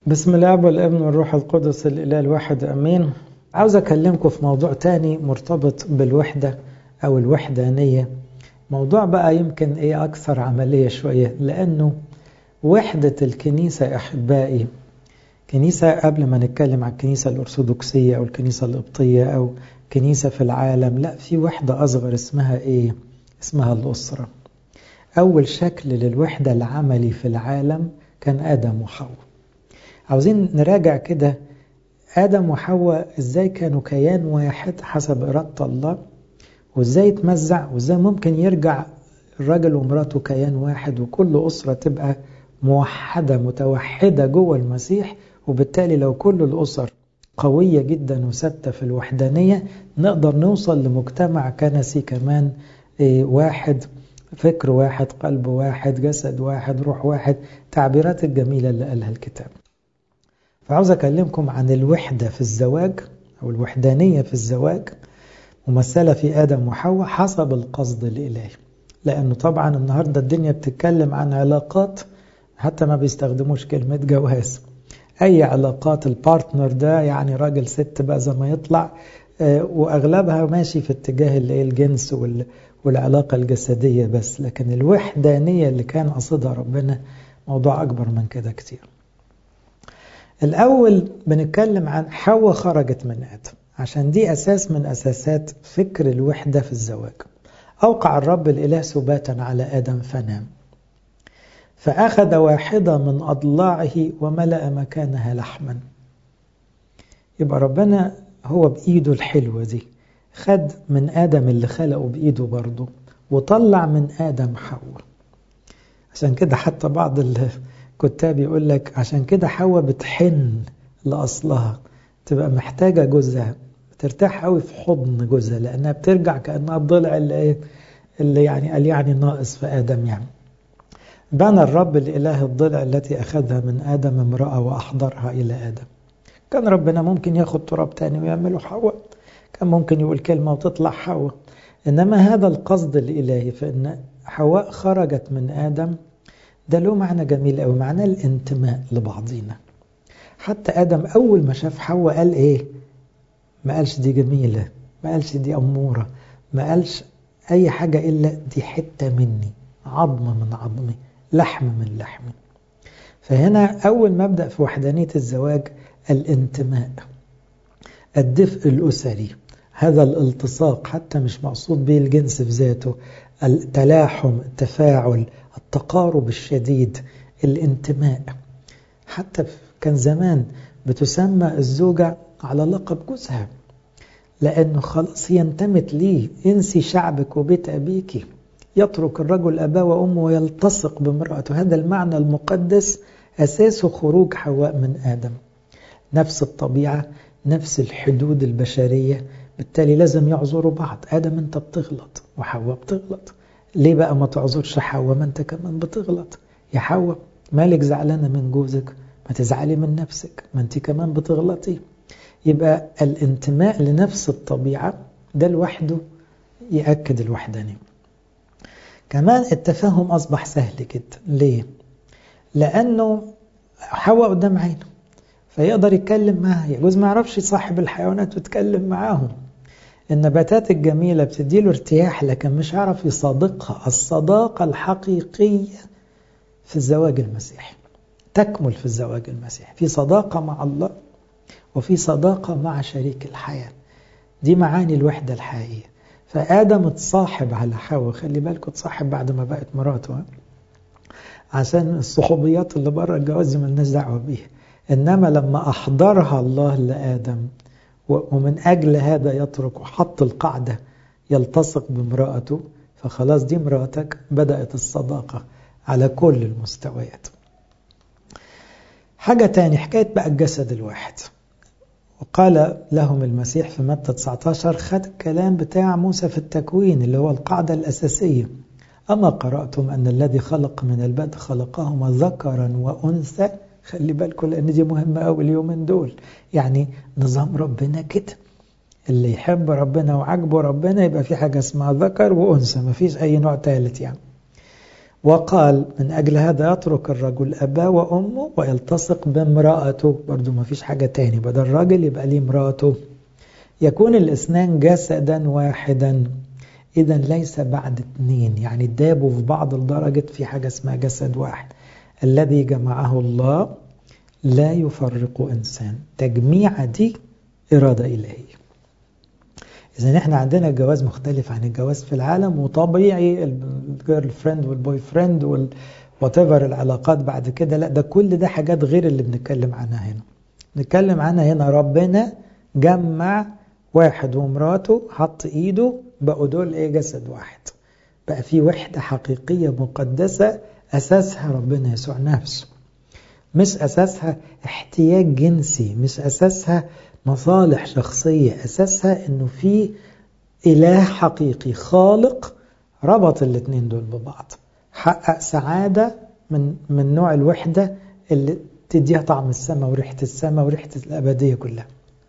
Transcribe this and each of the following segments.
بسم الله والابن والروح القدس الإله الواحد أمين عاوز أكلمكم في موضوع تاني مرتبط بالوحدة أو الوحدانية موضوع بقى يمكن إيه أكثر عملية شوية لأنه وحدة الكنيسة أحبائي كنيسة قبل ما نتكلم عن الكنيسة الأرثوذكسية أو الكنيسة القبطية أو كنيسة في العالم لا في وحدة أصغر اسمها إيه؟ اسمها الأسرة أول شكل للوحدة العملي في العالم كان آدم وحواء عاوزين نراجع كده آدم وحواء إزاي كانوا كيان واحد حسب إرادة الله وإزاي يتمزع وإزاي ممكن يرجع الراجل ومراته كيان واحد وكل أسرة تبقى موحدة متوحدة جوه المسيح وبالتالي لو كل الأسر قوية جدا وثابتة في الوحدانية نقدر نوصل لمجتمع كنسي كمان واحد فكر واحد قلب واحد جسد واحد روح واحد تعبيرات الجميلة اللي قالها الكتاب فعاوز أكلمكم عن الوحدة في الزواج أو الوحدانية في الزواج ممثلة في آدم وحواء حسب القصد الإلهي لأنه طبعا النهاردة الدنيا بتتكلم عن علاقات حتى ما بيستخدموش كلمة جواز أي علاقات البارتنر ده يعني راجل ست بقى زي ما يطلع وأغلبها ماشي في اتجاه اللي الجنس والعلاقة الجسدية بس لكن الوحدانية اللي كان قصدها ربنا موضوع أكبر من كده كتير الأول بنتكلم عن حواء خرجت من آدم عشان دي أساس من أساسات فكر الوحدة في الزواج أوقع الرب الإله سباتا على آدم فنام فأخذ واحدة من أضلاعه وملأ مكانها لحما يبقى ربنا هو بإيده الحلوة دي خد من آدم اللي خلقه بإيده برضه وطلع من آدم حواء عشان كده حتى بعض الكتاب يقول لك عشان كده حواء بتحن لأصلها تبقى محتاجة جوزها بترتاح قوي في حضن جوزها لأنها بترجع كأنها الضلع اللي ايه اللي يعني قال يعني ناقص في آدم يعني بنى الرب الإله الضلع التي أخذها من آدم امرأة وأحضرها إلى آدم كان ربنا ممكن ياخد تراب تاني ويعمله حواء كان ممكن يقول كلمة وتطلع حواء إنما هذا القصد الإلهي فإن حواء خرجت من آدم ده له معنى جميل قوي معناه الانتماء لبعضينا حتى آدم أول ما شاف حواء قال إيه ما قالش دي جميلة ما قالش دي أمورة ما قالش أي حاجة إلا دي حتة مني عظمة من عظمي لحم من لحمي فهنا أول مبدأ في وحدانية الزواج الانتماء الدفء الأسري هذا الالتصاق حتى مش مقصود به الجنس في ذاته التلاحم التفاعل التقارب الشديد الانتماء حتى كان زمان بتسمى الزوجة على لقب جوزها لأنه خلاص هي انتمت ليه انسي شعبك وبيت أبيك يترك الرجل أباه وأمه ويلتصق بامرأته هذا المعنى المقدس أساسه خروج حواء من آدم نفس الطبيعة نفس الحدود البشرية بالتالي لازم يعذروا بعض آدم أنت بتغلط وحواء بتغلط ليه بقى ما تعذرش حواء ما أنت كمان بتغلط يا حواء مالك زعلانة من جوزك ما تزعلي من نفسك ما أنت كمان بتغلطي يبقى الانتماء لنفس الطبيعة ده لوحده يأكد الوحدانية كمان التفاهم أصبح سهل جدا ليه؟ لأنه حواء قدام عينه فيقدر يتكلم معها يجوز ما يعرفش صاحب الحيوانات ويتكلم معاهم النباتات الجميلة بتديله ارتياح لكن مش عارف يصادقها الصداقة الحقيقية في الزواج المسيحي تكمل في الزواج المسيحي في صداقة مع الله وفي صداقة مع شريك الحياة دي معاني الوحدة الحقيقية فآدم اتصاحب على حواء خلي بالكم اتصاحب بعد ما بقت مراته عشان الصحوبيات اللي بره الجواز ملناش دعوة بيها إنما لما أحضرها الله لآدم ومن أجل هذا يترك وحط القاعدة يلتصق بامرأته فخلاص دي مراتك بدأت الصداقة على كل المستويات حاجة تاني حكاية بقى الجسد الواحد وقال لهم المسيح في متى 19 خد الكلام بتاع موسى في التكوين اللي هو القاعدة الأساسية أما قرأتم أن الذي خلق من البدء خلقهما ذكرا وأنثى خلي بالكم لأن دي مهمة أوي اليومين دول يعني نظام ربنا كده اللي يحب ربنا وعجبه ربنا يبقى في حاجة اسمها ذكر وأنثى مفيش أي نوع ثالث يعني وقال من أجل هذا يترك الرجل أباه وأمه ويلتصق بامرأته برضو ما فيش حاجة تاني بدل الراجل يبقى ليه امرأته يكون الاثنان جسدا واحدا إذا ليس بعد اثنين يعني دابوا في بعض لدرجة في حاجة اسمها جسد واحد الذي جمعه الله لا يفرق إنسان تجميع دي إرادة إلهية إذا إحنا عندنا جواز مختلف عن الجواز في العالم وطبيعي الجيرل فريند والبوي فريند وات العلاقات بعد كده لا ده كل ده حاجات غير اللي بنتكلم عنها هنا نتكلم عنها هنا ربنا جمع واحد ومراته حط ايده بقوا دول ايه جسد واحد بقى في وحدة حقيقية مقدسة أساسها ربنا يسوع نفسه مش أساسها احتياج جنسي مش أساسها مصالح شخصية أساسها أنه في إله حقيقي خالق ربط الاثنين دول ببعض حقق سعادة من من نوع الوحدة اللي تديها طعم السماء وريحة السماء وريحة الأبدية كلها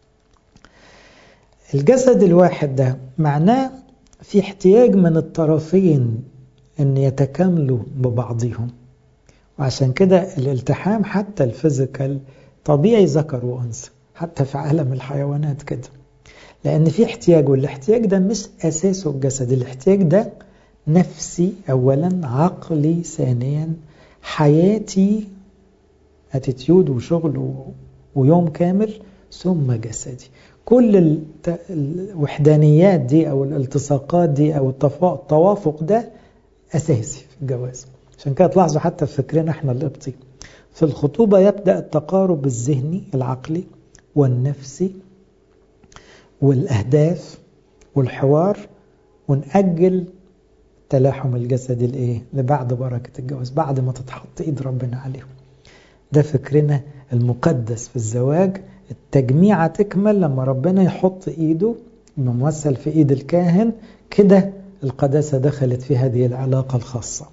الجسد الواحد ده معناه في احتياج من الطرفين ان يتكاملوا ببعضهم وعشان كده الالتحام حتى الفيزيكال طبيعي ذكر وانثى حتى في عالم الحيوانات كده لان في احتياج والاحتياج ده مش اساسه الجسد الاحتياج ده نفسي اولا عقلي ثانيا حياتي اتيتيود وشغل ويوم كامل ثم جسدي كل الوحدانيات دي او الالتصاقات دي او التوافق ده اساسي في الجواز عشان كده تلاحظوا حتى في فكرنا احنا القبطي في الخطوبة يبدأ التقارب الذهني العقلي والنفسي والأهداف والحوار ونأجل تلاحم الجسد الايه لبعد بركة الجواز بعد ما تتحط ايد ربنا عليهم ده فكرنا المقدس في الزواج التجميعة تكمل لما ربنا يحط ايده ممثل في ايد الكاهن كده القداسة دخلت في هذه العلاقة الخاصة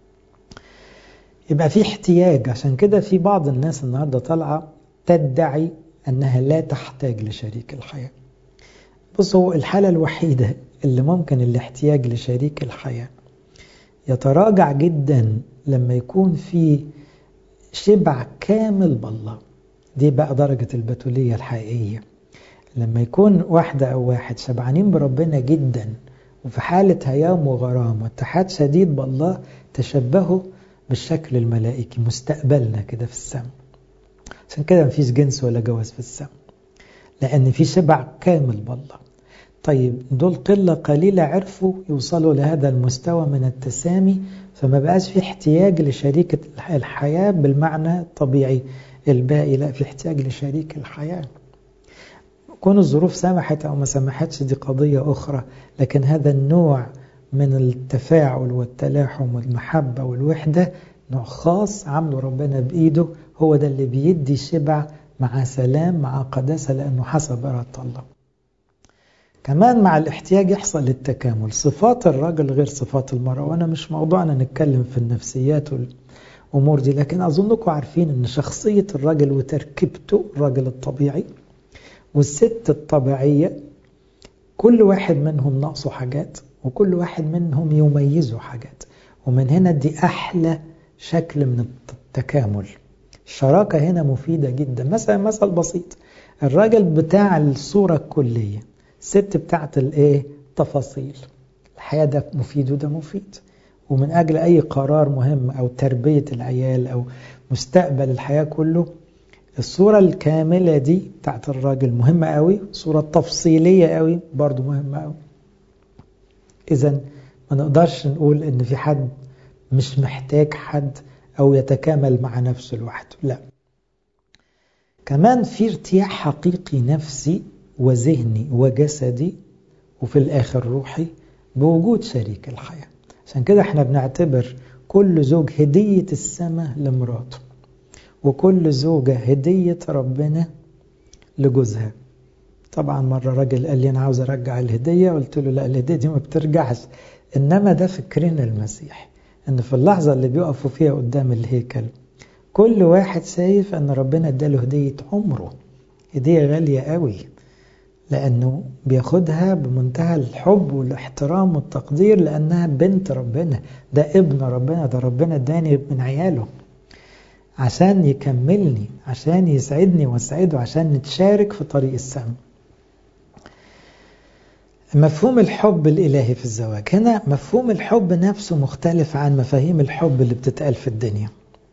يبقى في احتياج عشان كده في بعض الناس النهاردة طالعة تدعي أنها لا تحتاج لشريك الحياة بصوا الحالة الوحيدة اللي ممكن الاحتياج لشريك الحياة يتراجع جدا لما يكون في شبع كامل بالله دي بقى درجة البتولية الحقيقية لما يكون واحدة أو واحد شبعانين بربنا جدا وفي حالة هيام وغرام واتحاد شديد بالله تشبهوا بالشكل الملائكي مستقبلنا كده في السماء عشان كده مفيش جنس ولا جواز في السماء لأن في شبع كامل بالله طيب دول قلة قليلة عرفوا يوصلوا لهذا المستوى من التسامي فما بقاش في احتياج لشريكة الحياة بالمعنى الطبيعي الباقي لا في احتياج لشريك الحياة كون الظروف سمحت أو ما سمحتش دي قضية أخرى لكن هذا النوع من التفاعل والتلاحم والمحبة والوحدة نوع خاص عمله ربنا بإيده هو ده اللي بيدي شبع مع سلام مع قداسة لأنه حسب إرادة الله كمان مع الاحتياج يحصل للتكامل صفات الرجل غير صفات المرأة وأنا مش موضوعنا نتكلم في النفسيات والأمور دي لكن أظنكم عارفين أن شخصية الرجل وتركيبته الرجل الطبيعي والست الطبيعية كل واحد منهم ناقصه حاجات وكل واحد منهم يميزه حاجات ومن هنا دي أحلى شكل من التكامل الشراكة هنا مفيدة جدا مثلا مثل بسيط الراجل بتاع الصورة الكلية الست بتاعت الايه تفاصيل الحياة ده مفيد وده مفيد ومن أجل أي قرار مهم أو تربية العيال أو مستقبل الحياة كله الصورة الكاملة دي بتاعت الراجل مهمة قوي الصورة التفصيلية قوي برضو مهمة قوي إذا ما نقدرش نقول إن في حد مش محتاج حد أو يتكامل مع نفسه لوحده لا كمان في ارتياح حقيقي نفسي وذهني وجسدي وفي الآخر روحي بوجود شريك الحياة عشان كده احنا بنعتبر كل زوج هدية السماء لمراته وكل زوجة هدية ربنا لجوزها طبعا مرة راجل قال لي أنا عاوز أرجع الهدية قلت له لا الهدية دي ما بترجعش إنما ده فكرنا المسيح إن في اللحظة اللي بيقفوا فيها قدام الهيكل كل واحد شايف أن ربنا اداله هدية عمره هدية غالية قوي لأنه بياخدها بمنتهى الحب والاحترام والتقدير لأنها بنت ربنا ده ابن ربنا ده ربنا اداني من عياله عشان يكملني عشان يسعدني واسعده عشان نتشارك في طريق السماء مفهوم الحب الإلهي في الزواج هنا مفهوم الحب نفسه مختلف عن مفاهيم الحب اللي بتتقال في الدنيا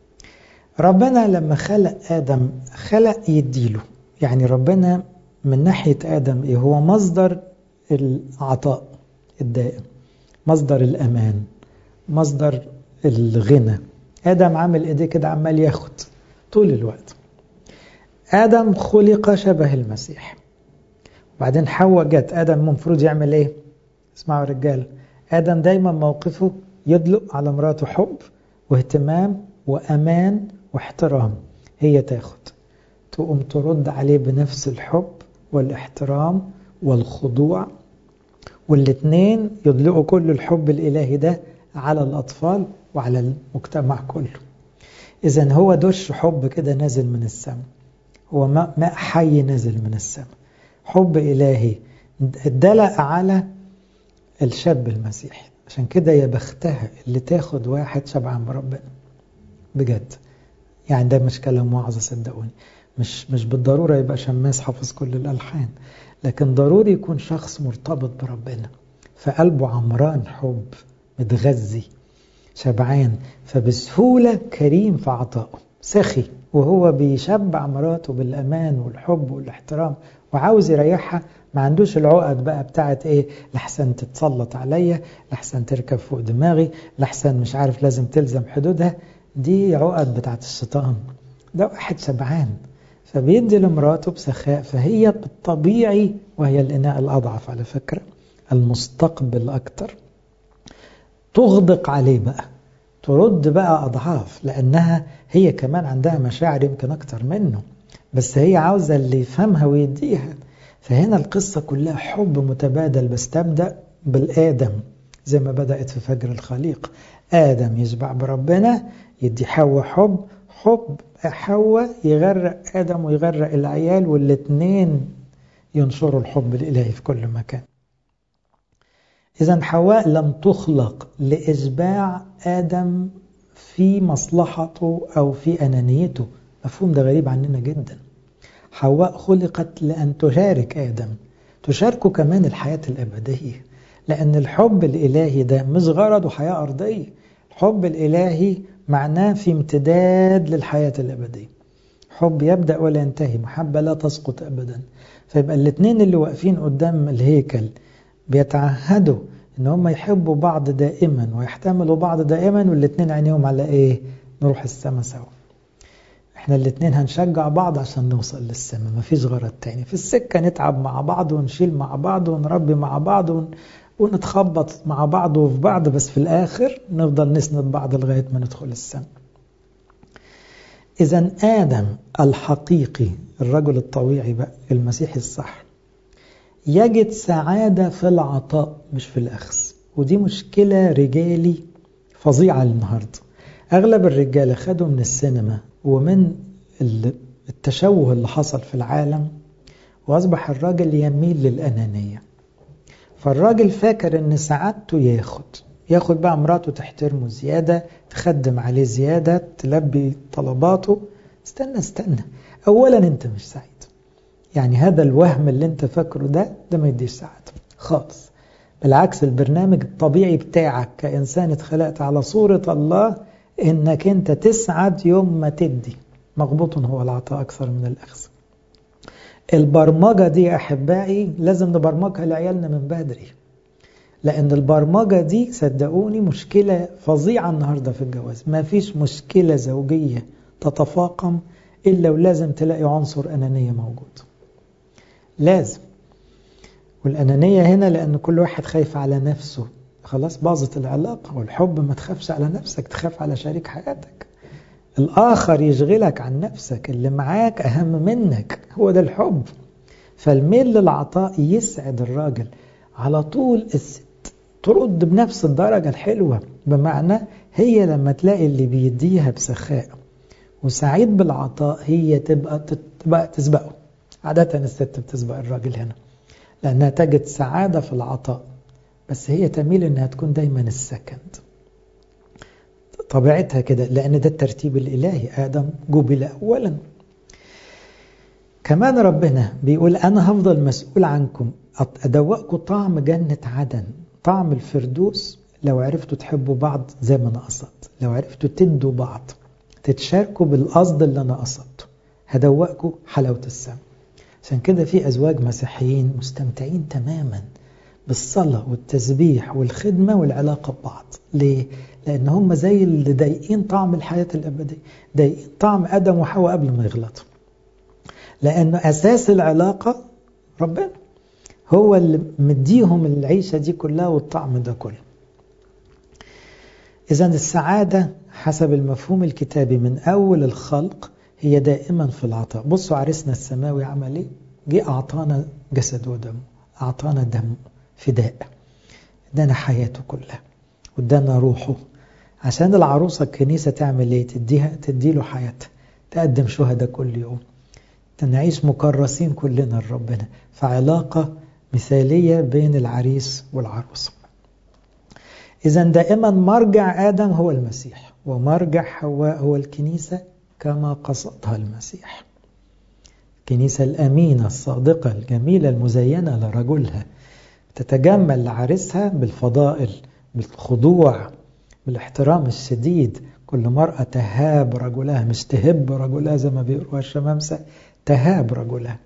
ربنا لما خلق آدم خلق يديله يعني ربنا من ناحية آدم إيه هو مصدر العطاء الدائم مصدر الأمان مصدر الغنى آدم عامل إيديه كده عمال ياخد طول الوقت آدم خلق شبه المسيح وبعدين حواء جت آدم المفروض يعمل إيه؟ اسمعوا رجال آدم دايما موقفه يدلق على مراته حب واهتمام وأمان واحترام هي تاخد تقوم ترد عليه بنفس الحب والاحترام والخضوع والاثنين يدلقوا كل الحب الإلهي ده على الأطفال وعلى المجتمع كله إذا هو دش حب كده نازل من السماء هو ماء حي نازل من السماء حب إلهي اتدلق على الشاب المسيحي عشان كده يا بختها اللي تاخد واحد شبعان بربنا بجد يعني ده مش كلام وعظة صدقوني مش مش بالضرورة يبقى شماس حافظ كل الألحان لكن ضروري يكون شخص مرتبط بربنا فقلبه عمران حب متغذي شبعان فبسهولة كريم في عطائه سخي وهو بيشبع مراته بالأمان والحب والاحترام وعاوز يريحها ما عندوش العقد بقى بتاعت ايه لحسن تتسلط عليا لحسن تركب فوق دماغي لحسن مش عارف لازم تلزم حدودها دي عقد بتاعت الشيطان ده واحد شبعان فبيدي لمراته بسخاء فهي بالطبيعي وهي الإناء الأضعف على فكرة المستقبل أكتر تغدق عليه بقى ترد بقى أضعاف لأنها هي كمان عندها مشاعر يمكن أكتر منه بس هي عاوزة اللي يفهمها ويديها فهنا القصة كلها حب متبادل بس تبدأ بالآدم زي ما بدأت في فجر الخليق آدم يشبع بربنا يدي حواء حب حب حواء يغرق آدم ويغرق العيال والاثنين ينشروا الحب الإلهي في كل مكان إذا حواء لم تخلق لإشباع آدم في مصلحته أو في أنانيته مفهوم ده غريب عننا جدا حواء خلقت لأن تشارك آدم تشاركه كمان الحياة الأبدية لأن الحب الإلهي ده مش غرضه حياة أرضية الحب الإلهي معناه في امتداد للحياة الأبدية حب يبدأ ولا ينتهي محبة لا تسقط أبدا فيبقى الاثنين اللي واقفين قدام الهيكل بيتعهدوا ان هم يحبوا بعض دائما ويحتملوا بعض دائما والاثنين عينيهم على ايه نروح السما سوا احنا الاثنين هنشجع بعض عشان نوصل للسما مفيش غرض تاني في السكة نتعب مع بعض ونشيل مع بعض ونربي مع بعض ون... ونتخبط مع بعض وفي بعض بس في الآخر نفضل نسند بعض لغاية ما ندخل السما إذا آدم الحقيقي الرجل الطبيعي بقى المسيحي الصح يجد سعادة في العطاء مش في الأخذ ودي مشكلة رجالي فظيعة النهاردة أغلب الرجالة خدوا من السينما ومن التشوه اللي حصل في العالم وأصبح الراجل يميل للأنانية فالراجل فاكر ان سعادته ياخد ياخد بقى مراته تحترمه زيادة تخدم عليه زيادة تلبي طلباته استنى استنى أولا أنت مش سعيد يعني هذا الوهم اللي أنت فاكره ده ده ما يديش سعادة خالص بالعكس البرنامج الطبيعي بتاعك كإنسان اتخلقت على صورة الله إنك أنت تسعد يوم ما تدي مغبوط هو العطاء أكثر من الأخذ البرمجة دي يا أحبائي لازم نبرمجها لعيالنا من بدري لأن البرمجة دي صدقوني مشكلة فظيعة النهاردة في الجواز ما فيش مشكلة زوجية تتفاقم إلا ولازم تلاقي عنصر أنانية موجود لازم والأنانية هنا لأن كل واحد خايف على نفسه خلاص باظت العلاقة والحب ما تخافش على نفسك تخاف على شريك حياتك الآخر يشغلك عن نفسك اللي معاك أهم منك هو ده الحب فالميل للعطاء يسعد الراجل على طول الست ترد بنفس الدرجة الحلوة بمعنى هي لما تلاقي اللي بيديها بسخاء وسعيد بالعطاء هي تبقى تبقى تسبقه عادة الست بتسبق الراجل هنا لأنها تجد سعادة في العطاء بس هي تميل أنها تكون دايما السكند طبيعتها كده لأن ده الترتيب الإلهي آدم جبل أولا كمان ربنا بيقول أنا هفضل مسؤول عنكم أدوقكم طعم جنة عدن طعم الفردوس لو عرفتوا تحبوا بعض زي ما أنا قصدت لو عرفتوا تدوا بعض تتشاركوا بالقصد اللي أنا قصدته هدوقكم حلاوة السماء عشان كده في أزواج مسيحيين مستمتعين تماما بالصلاة والتسبيح والخدمة والعلاقة ببعض ليه؟ لأن هم زي اللي ضايقين طعم الحياة الأبدية ضايقين طعم آدم وحواء قبل ما يغلطوا لأنه أساس العلاقة ربنا هو اللي مديهم العيشة دي كلها والطعم ده كله إذا السعادة حسب المفهوم الكتابي من أول الخلق هي دائما في العطاء بصوا عريسنا السماوي عمل ايه جه أعطانا جسد ودم أعطانا دم فداء ادانا حياته كلها وادانا روحه عشان العروسة الكنيسة تعمل ايه تديها تديله حياتها تقدم شهداء كل يوم نعيش مكرسين كلنا لربنا فعلاقة مثالية بين العريس والعروسة إذا دائما مرجع آدم هو المسيح ومرجع حواء هو الكنيسة كما قصدها المسيح الكنيسة الأمينة الصادقة الجميلة المزينة لرجلها تتجمل لعريسها بالفضائل بالخضوع بالاحترام الشديد كل مرأة تهاب رجلها مش تهب رجلها زي ما بيقولوا الشمامسة تهاب رجلها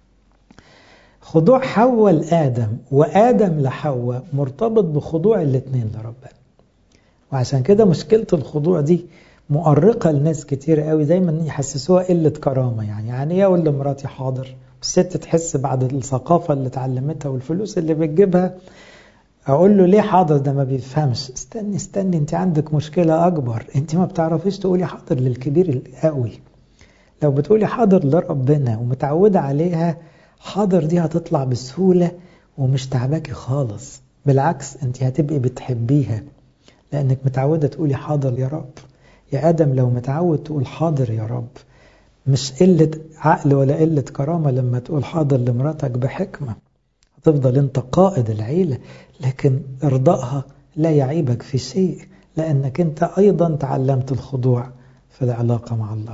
خضوع حواء لآدم وآدم لحواء مرتبط بخضوع الاثنين لربنا وعشان كده مشكلة الخضوع دي مؤرقة لناس كتير قوي دايما يحسسوها قلة كرامة يعني يعني ايه اقول لمراتي حاضر الست تحس بعد الثقافة اللي اتعلمتها والفلوس اللي بتجيبها اقول له ليه حاضر ده ما بيفهمش استني استني انت عندك مشكلة اكبر انت ما بتعرفيش تقولي حاضر للكبير القوي لو بتقولي حاضر لربنا ومتعودة عليها حاضر دي هتطلع بسهولة ومش تعباكي خالص بالعكس انت هتبقي بتحبيها لانك متعودة تقولي حاضر يا رب يا آدم لو متعود تقول حاضر يا رب مش قلة عقل ولا قلة كرامة لما تقول حاضر لمراتك بحكمة هتفضل انت قائد العيلة لكن ارضائها لا يعيبك في شيء لأنك انت أيضا تعلمت الخضوع في العلاقة مع الله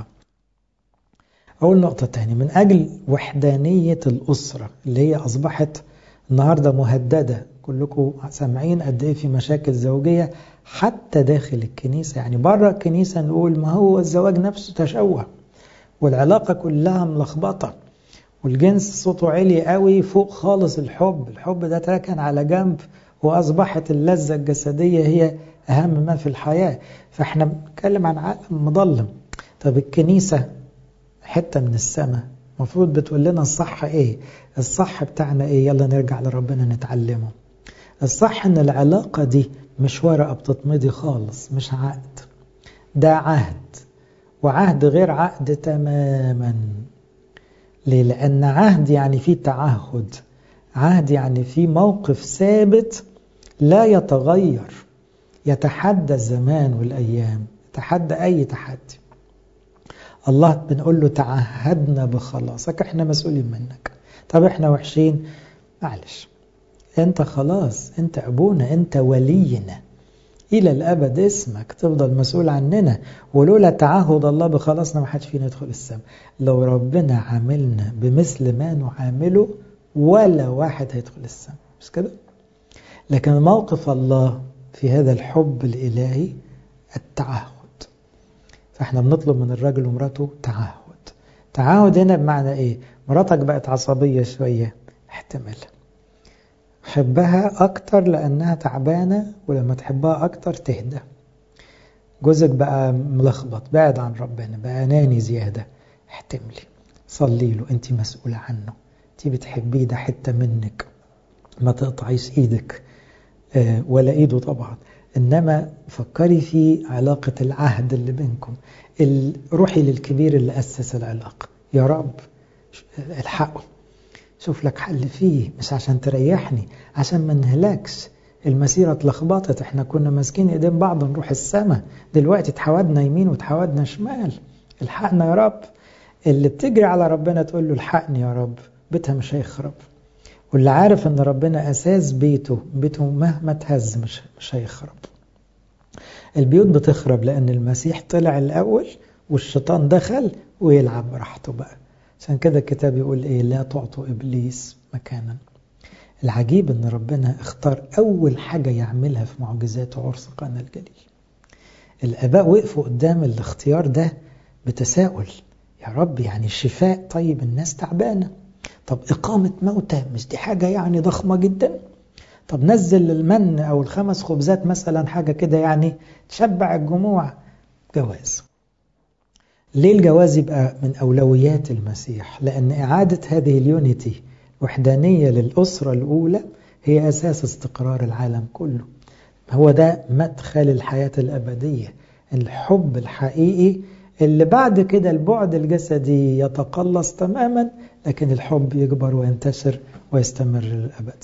أول نقطة تانية من أجل وحدانية الأسرة اللي هي أصبحت النهاردة مهددة كلكم سامعين قد إيه في مشاكل زوجية حتى داخل الكنيسة يعني بره الكنيسة نقول ما هو الزواج نفسه تشوه والعلاقة كلها ملخبطة والجنس صوته عالي قوي فوق خالص الحب الحب ده تركن على جنب وأصبحت اللذة الجسدية هي أهم ما في الحياة فإحنا بنتكلم عن عالم مظلم طب الكنيسة حتة من السماء المفروض بتقول لنا الصح ايه الصح بتاعنا ايه يلا نرجع لربنا نتعلمه الصح ان العلاقة دي مش ورقة بتتمضي خالص مش عقد ده عهد وعهد غير عقد تماما ليه لأن عهد يعني فيه تعهد عهد يعني فيه موقف ثابت لا يتغير يتحدى الزمان والأيام يتحدى أي تحدي الله بنقول له تعهدنا بخلاصك احنا مسؤولين منك طب احنا وحشين معلش انت خلاص انت ابونا انت ولينا الى الابد اسمك تفضل مسؤول عننا ولولا تعهد الله بخلاصنا ما حدش فينا يدخل السماء لو ربنا عاملنا بمثل ما نعامله ولا واحد هيدخل السماء مش كده لكن موقف الله في هذا الحب الالهي التعهد فاحنا بنطلب من الراجل ومراته تعهد تعهد هنا بمعنى ايه مراتك بقت عصبية شوية احتملها حبها اكتر لانها تعبانة ولما تحبها اكتر تهدى جوزك بقى ملخبط بعد عن ربنا بقى اناني زيادة احتملي صلي له انت مسؤولة عنه انت بتحبيه ده حتة منك ما تقطعيش ايدك اه ولا ايده طبعا إنما فكري في علاقة العهد اللي بينكم روحي للكبير اللي أسس العلاقة يا رب الحقه شوف لك حل فيه مش عشان تريحني عشان ما نهلكش المسيرة اتلخبطت احنا كنا ماسكين ايدين بعض نروح السماء دلوقتي اتحودنا يمين واتحودنا شمال الحقنا يا رب اللي بتجري على ربنا تقول له الحقني يا رب بيتها مش هيخرب واللي عارف ان ربنا اساس بيته بيته مهما تهز مش مش هيخرب البيوت بتخرب لان المسيح طلع الاول والشيطان دخل ويلعب براحته بقى عشان كده الكتاب يقول ايه لا تعطوا ابليس مكانا العجيب ان ربنا اختار اول حاجه يعملها في معجزاته عرس قانا الجليل الاباء وقفوا قدام الاختيار ده بتساؤل يا رب يعني الشفاء طيب الناس تعبانه طب إقامة موتى مش دي حاجة يعني ضخمة جدا طب نزل المن أو الخمس خبزات مثلا حاجة كده يعني تشبع الجموع جواز ليه الجواز يبقى من أولويات المسيح لأن إعادة هذه اليونيتي وحدانية للأسرة الأولى هي أساس استقرار العالم كله هو ده مدخل الحياة الأبدية الحب الحقيقي اللي بعد كده البعد الجسدي يتقلص تماما لكن الحب يكبر وينتشر ويستمر للأبد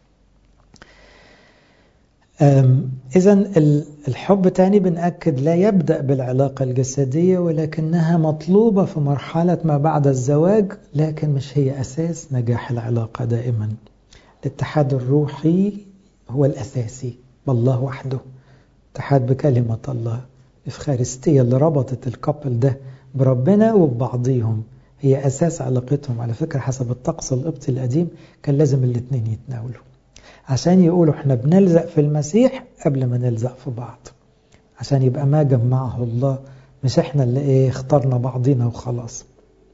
إذا الحب تاني بنأكد لا يبدأ بالعلاقة الجسدية ولكنها مطلوبة في مرحلة ما بعد الزواج لكن مش هي أساس نجاح العلاقة دائما الاتحاد الروحي هو الأساسي بالله وحده اتحاد بكلمة الله الإفخارستية اللي ربطت الكابل ده بربنا وببعضيهم هي أساس علاقتهم على فكرة حسب الطقس القبطي القديم كان لازم الاثنين يتناولوا عشان يقولوا احنا بنلزق في المسيح قبل ما نلزق في بعض عشان يبقى ما جمعه الله مش احنا اللي ايه اخترنا بعضينا وخلاص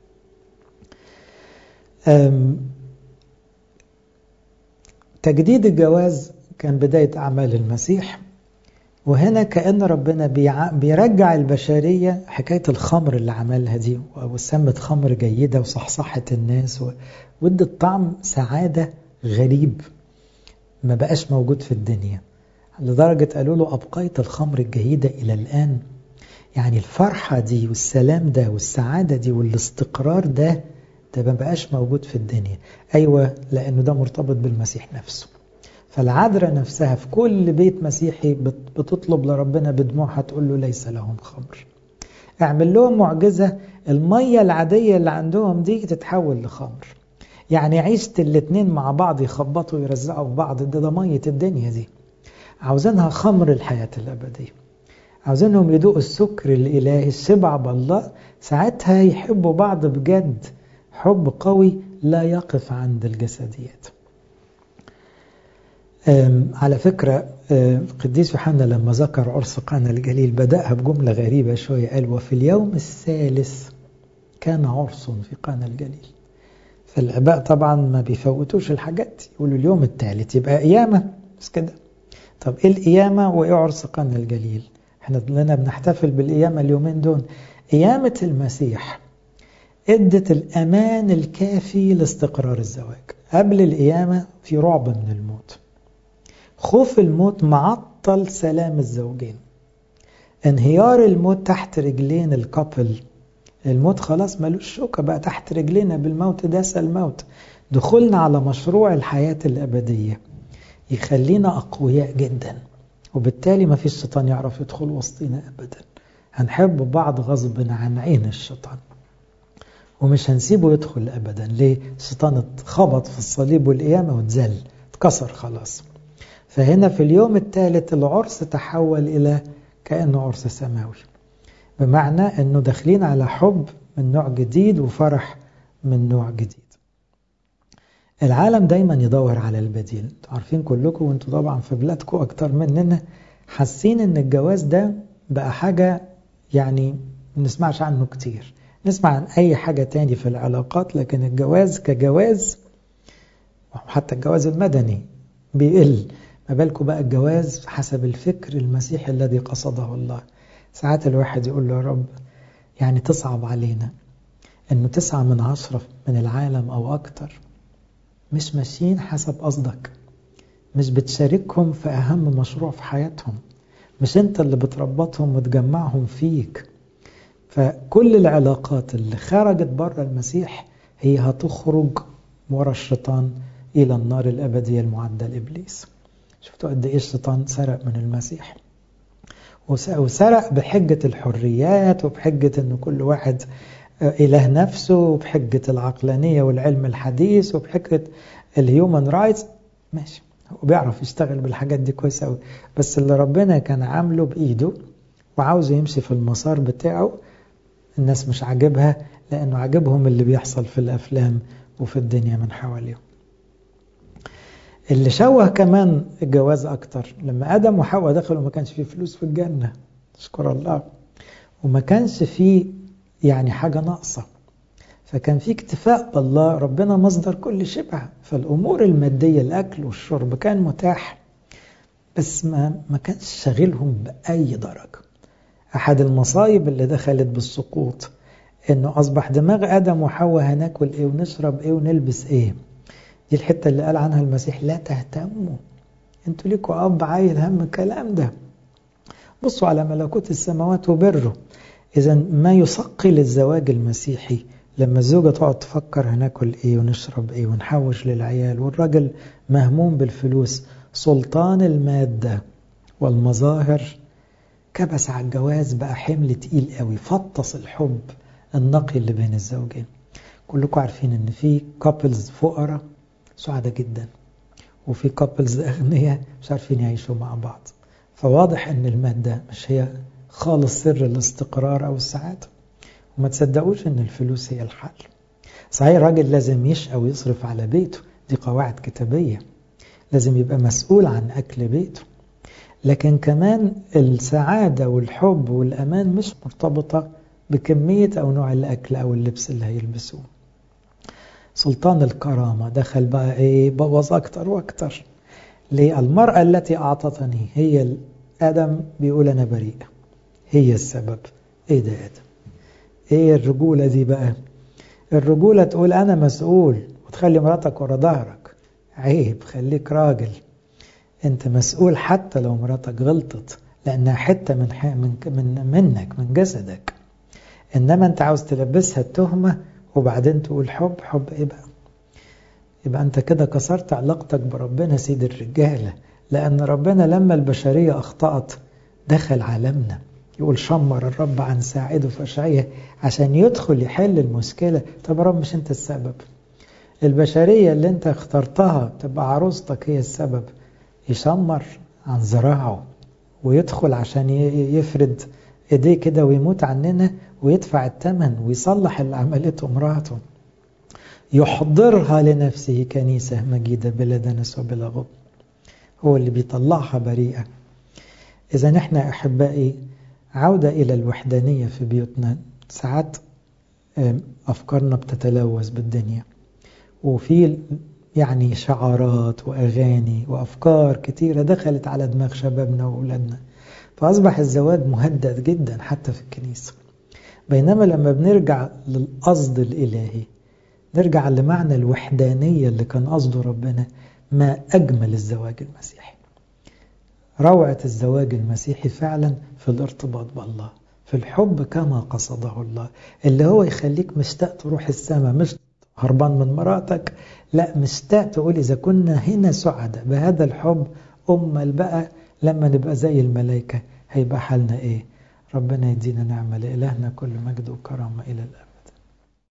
تجديد الجواز كان بداية أعمال المسيح وهنا كأن ربنا بيرجع البشرية حكاية الخمر اللي عملها دي وسمت خمر جيدة وصحصحت الناس وادت طعم سعادة غريب ما بقاش موجود في الدنيا لدرجة قالوا له أبقيت الخمر الجيدة إلى الآن يعني الفرحة دي والسلام ده والسعادة دي والاستقرار ده ده ما بقاش موجود في الدنيا أيوة لأنه ده مرتبط بالمسيح نفسه فالعذراء نفسها في كل بيت مسيحي بتطلب لربنا بدموعها تقول له ليس لهم خمر اعمل لهم معجزة المية العادية اللي عندهم دي تتحول لخمر يعني عيشة الاتنين مع بعض يخبطوا ويرزقوا في بعض ده, ده مية الدنيا دي عاوزينها خمر الحياة الأبدية عاوزينهم يدوقوا السكر الإلهي الشبع بالله ساعتها يحبوا بعض بجد حب قوي لا يقف عند الجسديات على فكرة القديس يوحنا لما ذكر عرس قانا الجليل بدأها بجملة غريبة شوية قال وفي اليوم الثالث كان عرس في قانا الجليل فالآباء طبعا ما بيفوتوش الحاجات يقولوا اليوم الثالث يبقى قيامة بس كده طب ايه القيامة وايه عرس قانا الجليل احنا لنا بنحتفل بالقيامة اليومين دول قيامة المسيح ادت الأمان الكافي لاستقرار الزواج قبل القيامة في رعب من الموت خوف الموت معطل سلام الزوجين انهيار الموت تحت رجلين الكابل الموت خلاص ملوش شوكة بقى تحت رجلينا بالموت داس الموت دخولنا على مشروع الحياة الأبدية يخلينا أقوياء جدا وبالتالي ما فيش شيطان يعرف يدخل وسطينا أبدا هنحب بعض غصب عن عين الشيطان ومش هنسيبه يدخل أبدا ليه؟ الشيطان اتخبط في الصليب والقيامة واتزل اتكسر خلاص فهنا في اليوم الثالث العرس تحول إلى كأنه عرس سماوي بمعنى أنه داخلين على حب من نوع جديد وفرح من نوع جديد العالم دايما يدور على البديل انتوا عارفين كلكم وانتوا طبعا في بلادكم أكتر مننا حاسين أن الجواز ده بقى حاجة يعني ما نسمعش عنه كتير نسمع عن أي حاجة تاني في العلاقات لكن الجواز كجواز وحتى الجواز المدني بيقل ما بالكم بقى الجواز حسب الفكر المسيحي الذي قصده الله ساعات الواحد يقول له يا رب يعني تصعب علينا انه تسعة من عشرة من العالم او اكتر مش ماشيين حسب قصدك مش بتشاركهم في اهم مشروع في حياتهم مش انت اللي بتربطهم وتجمعهم فيك فكل العلاقات اللي خرجت بره المسيح هي هتخرج ورا الشيطان الى النار الابديه المعده لابليس شفتوا قد ايه الشيطان سرق من المسيح وسرق بحجة الحريات وبحجة ان كل واحد إله نفسه وبحجة العقلانية والعلم الحديث وبحجة الهيومن رايتس ماشي هو بيعرف يشتغل بالحاجات دي كويس قوي بس اللي ربنا كان عامله بإيده وعاوز يمشي في المسار بتاعه الناس مش عاجبها لأنه عاجبهم اللي بيحصل في الأفلام وفي الدنيا من حواليهم اللي شوه كمان الجواز أكتر لما آدم وحواء دخلوا ما كانش فيه فلوس في الجنة شكر الله وما كانش فيه يعني حاجة ناقصة فكان في اكتفاء بالله ربنا مصدر كل شبع فالأمور المادية الأكل والشرب كان متاح بس ما, ما كانش شاغلهم بأي درجة أحد المصايب اللي دخلت بالسقوط إنه أصبح دماغ آدم وحواء هناكل إيه ونشرب إيه ونلبس إيه دي الحتة اللي قال عنها المسيح لا تهتموا انتوا ليكوا أب عايل هم الكلام ده بصوا على ملكوت السماوات وبره إذا ما يثقل الزواج المسيحي لما الزوجة تقعد تفكر هناكل إيه ونشرب إيه ونحوش للعيال والراجل مهموم بالفلوس سلطان المادة والمظاهر كبس على الجواز بقى حمل تقيل قوي فطس الحب النقي اللي بين الزوجين كلكم عارفين ان في كابلز فقراء سعداء جدا وفي كابلز اغنياء مش عارفين يعيشوا مع بعض فواضح ان المادة مش هي خالص سر الاستقرار او السعادة وما تصدقوش ان الفلوس هي الحل صحيح الراجل لازم يشقى ويصرف على بيته دي قواعد كتابية لازم يبقى مسؤول عن أكل بيته لكن كمان السعادة والحب والأمان مش مرتبطة بكمية أو نوع الأكل أو اللبس اللي هيلبسوه سلطان الكرامة دخل بقى إيه بوظ أكتر وأكتر ليه المرأة التي أعطتني هي آدم بيقول أنا بريء هي السبب إيه ده آدم إيه الرجولة دي بقى الرجولة تقول أنا مسؤول وتخلي مراتك ورا ظهرك عيب خليك راجل أنت مسؤول حتى لو مراتك غلطت لأنها حتة من, من, من منك من جسدك إنما أنت عاوز تلبسها التهمة وبعدين تقول حب حب إيه بقى يبقى أنت كده كسرت علاقتك بربنا سيد الرجالة لأن ربنا لما البشرية أخطأت دخل عالمنا يقول شمر الرب عن ساعده في أشعية عشان يدخل يحل المشكلة طب رب مش أنت السبب البشرية اللي أنت اخترتها تبقى عروستك هي السبب يشمر عن ذراعه ويدخل عشان يفرد ايديه كده ويموت عننا ويدفع الثمن ويصلح اللي عملته امراته يحضرها لنفسه كنيسة مجيدة بلا دنس وبلا غب هو اللي بيطلعها بريئة إذا احنا أحبائي عودة إلى الوحدانية في بيوتنا ساعات أفكارنا بتتلوث بالدنيا وفي يعني شعارات وأغاني وأفكار كتيرة دخلت على دماغ شبابنا وأولادنا فأصبح الزواج مهدد جدا حتى في الكنيسة بينما لما بنرجع للقصد الإلهي نرجع لمعنى الوحدانية اللي كان قصده ربنا ما أجمل الزواج المسيحي روعة الزواج المسيحي فعلا في الارتباط بالله في الحب كما قصده الله اللي هو يخليك مشتاق تروح السماء مش هربان من مراتك لا مشتاق تقول إذا كنا هنا سعداء بهذا الحب أمال بقى لما نبقى زي الملائكة هيبقى حالنا إيه ربنا يدينا نعمة لإلهنا كل مجد وكرامة إلى الأبد